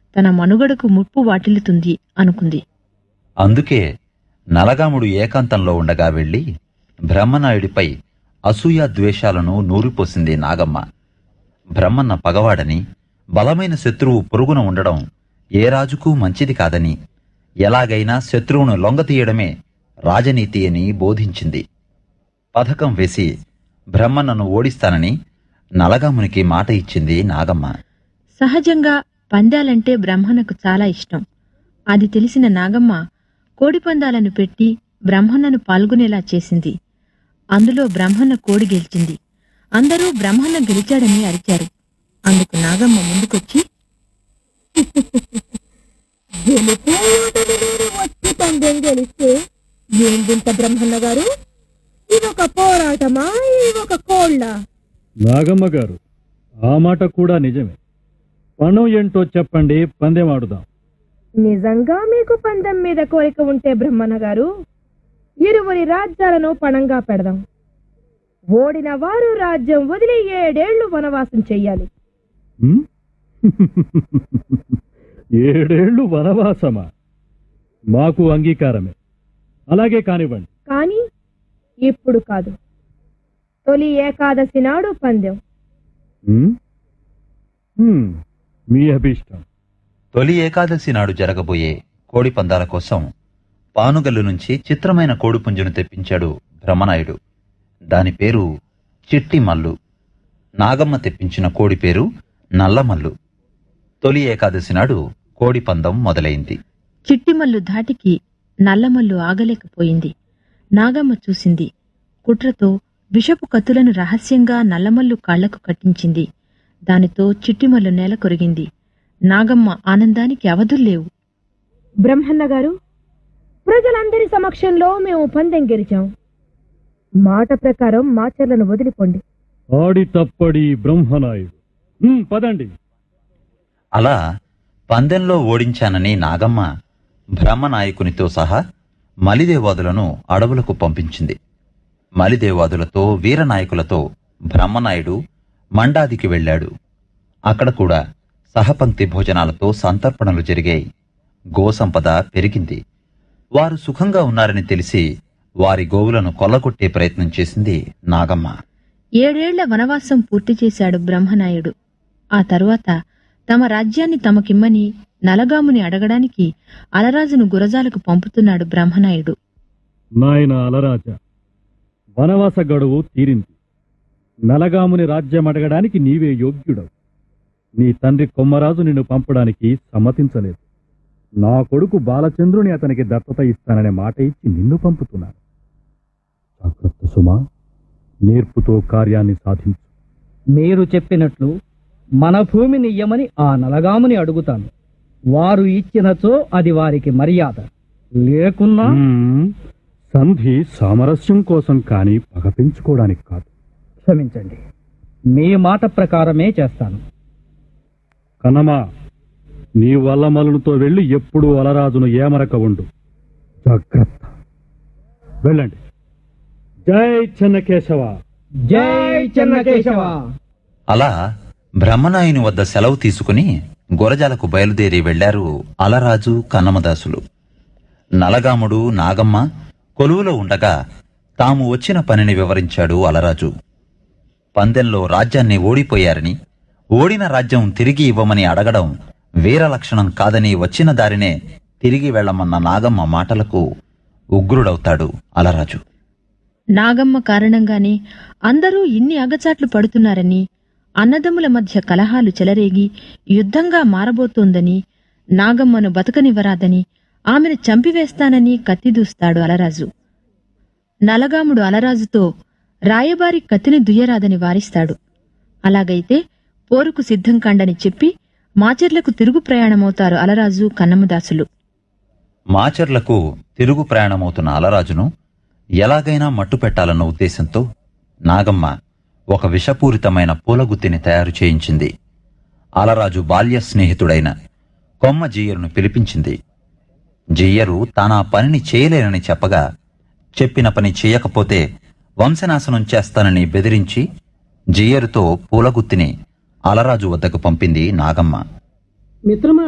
తన మనుగడకు ముప్పు వాటిల్లుతుంది అనుకుంది అందుకే నలగాముడు ఏకాంతంలో ఉండగా వెళ్లి బ్రహ్మనాయుడిపై అసూయ ద్వేషాలను నూరిపోసింది నాగమ్మ బ్రహ్మన్న పగవాడని బలమైన శత్రువు పొరుగున ఉండడం ఏ రాజుకు మంచిది కాదని ఎలాగైనా శత్రువును లొంగతీయడమే రాజనీతి అని బోధించింది పథకం వేసి బ్రహ్మన్నను ఓడిస్తానని నలగామునికి మాట ఇచ్చింది నాగమ్మ సహజంగా పందాలంటే బ్రహ్మణకు చాలా ఇష్టం అది తెలిసిన నాగమ్మ కోడిపందాలను పెట్టి బ్రహ్మన్నను పాల్గొనేలా చేసింది అందులో బ్రహ్మన్న కోడి గెలిచింది అందరూ బ్రహ్మన్న గెలిచాడని అరిచారు అందుకు నాగమ్మ ముందుకొచ్చి గెలిపే ఓటమి లేని వచ్చి పందెం గెలిస్తే ఏం వింత బ్రహ్మన్న గారు ఇదొక పోరాటమా ఇదొక కోళ్ళ నాగమ్మ గారు ఆ మాట కూడా నిజమే పణం ఏంటో చెప్పండి పందెం ఆడుదాం నిజంగా మీకు పందెం మీద కోరిక ఉంటే బ్రహ్మన్న గారు ఇరువురి రాజ్యాలను పణంగా పెడదాం ఓడిన వారు రాజ్యం వదిలి ఏడేళ్లు వనవాసం చెయ్యాలి హ్మ్? ఏడేళ్లు వనవాసమా మాకు అంగీకారమే అలాగే కానివ్వండి కానీ ఇప్పుడు కాదు తొలి ఏకాదశి నాడు పందెం హ్మ్? హ్మ్, మీ అభిష్టం తొలి ఏకాదశి నాడు జరగబోయే కోడి పందాల కోసం పానుగల్లు నుంచి చిత్రమైన కోడిపుంజును తెప్పించాడు బ్రహ్మనాయుడు దాని పేరు చిట్టి మల్లు నాగమ్మ తెప్పించిన కోడి పేరు నల్లమల్లు తొలి ఏకాదశి నాడు కోడి పందం మొదలైంది చిట్టిమల్లు ధాటికి నల్లమల్లు ఆగలేకపోయింది నాగమ్మ చూసింది కుట్రతో విషపు కత్తులను రహస్యంగా నల్లమల్లు కాళ్లకు కట్టించింది దానితో చిట్టిమల్లు నేల కొరిగింది నాగమ్మ ఆనందానికి అవధుల్లేవు బ్రహ్మన్న గారు ప్రజలందరి సమక్షంలో మేము పందెం గెలిచాం మాట ప్రకారం మాచర్లను వదిలిపోండి ఆడి తప్పడి బ్రహ్మనాయుడు హ్మ్, పదండి అలా పందెంలో ఓడించానని నాగమ్మ బ్రహ్మనాయకునితో సహా మలిదేవాదులను అడవులకు పంపించింది మలిదేవాదులతో వీరనాయకులతో బ్రహ్మనాయుడు మండాదికి వెళ్ళాడు అక్కడ కూడా సహపంక్తి భోజనాలతో సంతర్పణలు జరిగాయి గోసంపద పెరిగింది వారు సుఖంగా ఉన్నారని తెలిసి వారి గోవులను కొల్లగొట్టే ప్రయత్నం చేసింది నాగమ్మ ఏడేళ్ల వనవాసం పూర్తి చేశాడు బ్రహ్మనాయుడు ఆ తరువాత తమ రాజ్యాన్ని తమకిమ్మని నలగాముని అడగడానికి అలరాజును గురజాలకు పంపుతున్నాడు బ్రహ్మనాయుడు నాయన అలరాజ వనవాస గడువు తీరింది నలగాముని రాజ్యం అడగడానికి నీవే యోగ్యుడవు నీ తండ్రి కొమ్మరాజు నిన్ను పంపడానికి సమ్మతించలేదు నా కొడుకు బాలచంద్రుని అతనికి దత్తత ఇస్తాననే మాట ఇచ్చి నిన్ను పంపుతున్నాను జాగ్రత్త సుమా నేర్పుతో కార్యాన్ని సాధించు మీరు చెప్పినట్లు మన భూమిని ఇయ్యమని ఆ నలగాముని అడుగుతాను వారు ఇచ్చినచో అది వారికి మర్యాద లేకున్నా మ్మ్. సంధి సామరస్యం కోసం కాని పగ పెంచుకోవడానికి కాదు క్షమించండి మీ మాట ప్రకారమే చేస్తాను కన్నమా నీ వల్లమలునితో వెళ్ళి ఎప్పుడూ అలరాజును ఏమరక ఉండు జాగ్రత్త వెళ్ళండి జై చెన్నకేశవ జై చెన్నకేశవ అలా బ్రహ్మనాయుని వద్ద సెలవు తీసుకుని గురజాలకు బయలుదేరి వెళ్లారు అలరాజు కన్నమదాసులు నలగాముడు నాగమ్మ కొలువులో ఉండగా తాము వచ్చిన పనిని వివరించాడు అలరాజు పందెంలో రాజ్యాన్ని ఓడిపోయారని ఓడిన రాజ్యం తిరిగి ఇవ్వమని అడగడం వీరలక్షణం కాదని వచ్చిన దారినే తిరిగి వెళ్లమన్న నాగమ్మ మాటలకు ఉగ్రుడవుతాడు అలరాజు నాగమ్మ కారణంగానే అందరూ ఇన్ని అగచాట్లు పడుతున్నారని అన్నదమ్ముల మధ్య కలహాలు చెలరేగి యుద్ధంగా మారబోతోందని నాగమ్మను బతకనివ్వరాదని ఆమెను చంపివేస్తానని కత్తిదూస్తాడు అలరాజు నలగాముడు అలరాజుతో రాయబారి కత్తిని దుయ్యరాదని వారిస్తాడు అలాగైతే పోరుకు సిద్ధం కండని చెప్పి మాచెర్లకు తిరుగు ప్రయాణమవుతారు అలరాజు కన్నమ్మదాసులు మాచర్లకు తిరుగు ప్రయాణమవుతున్న అలరాజును ఎలాగైనా మట్టు పెట్టాలన్న ఉద్దేశంతో నాగమ్మ ఒక విషపూరితమైన పూలగుత్తిని తయారు చేయించింది అలరాజు బాల్య స్నేహితుడైన కొమ్మ జీయరును పిలిపించింది జీయరు తానా పనిని చేయలేనని చెప్పగా చెప్పిన పని చేయకపోతే వంశనాశనం చేస్తానని బెదిరించి జీయరుతో పూలగుత్తిని అలరాజు వద్దకు పంపింది నాగమ్మ మిత్రమా